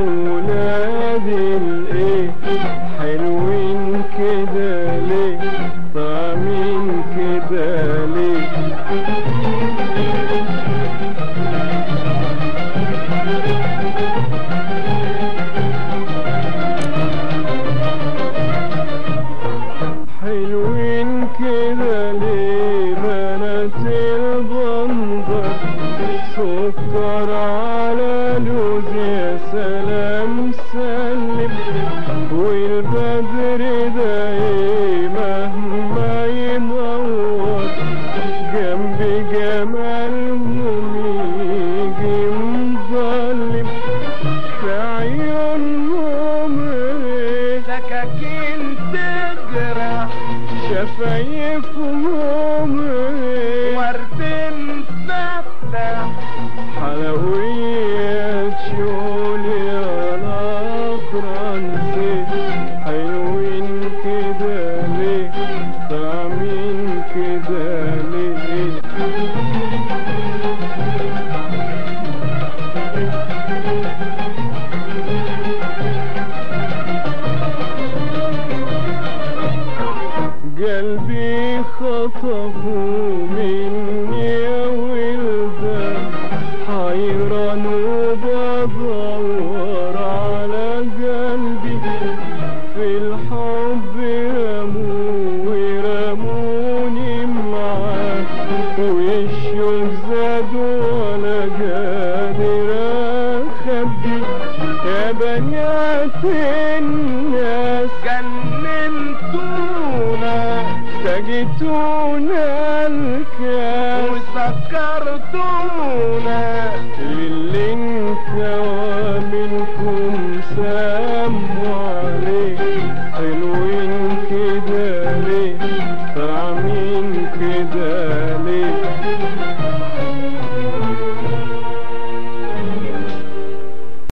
ولاد الايه حلوين كده ليه طعمين كده ليه حلوين كده ليه بنات البندر سكر على لوز يا سلام سلم والبدر ده ايه مهما ينور جنب جمالهم يجي مظلم في عيونهم ايه سكاكين تجرح شفايفهم ايه ورد مفتح حلويات جوليا فرنسي حلوين كده ليه طعمين كده ليه قلبي خطفوا مني يا ولدان حيران وبدور على قلبي في الحب رموا ورموني معاه والشوق زاد ولا قادر اخبي يا بنات الناس جننتونا سقيتونا الكاس وسكرتونا اللي انكوى منكم ساموا عليه حلوين كده ليه طعمين كده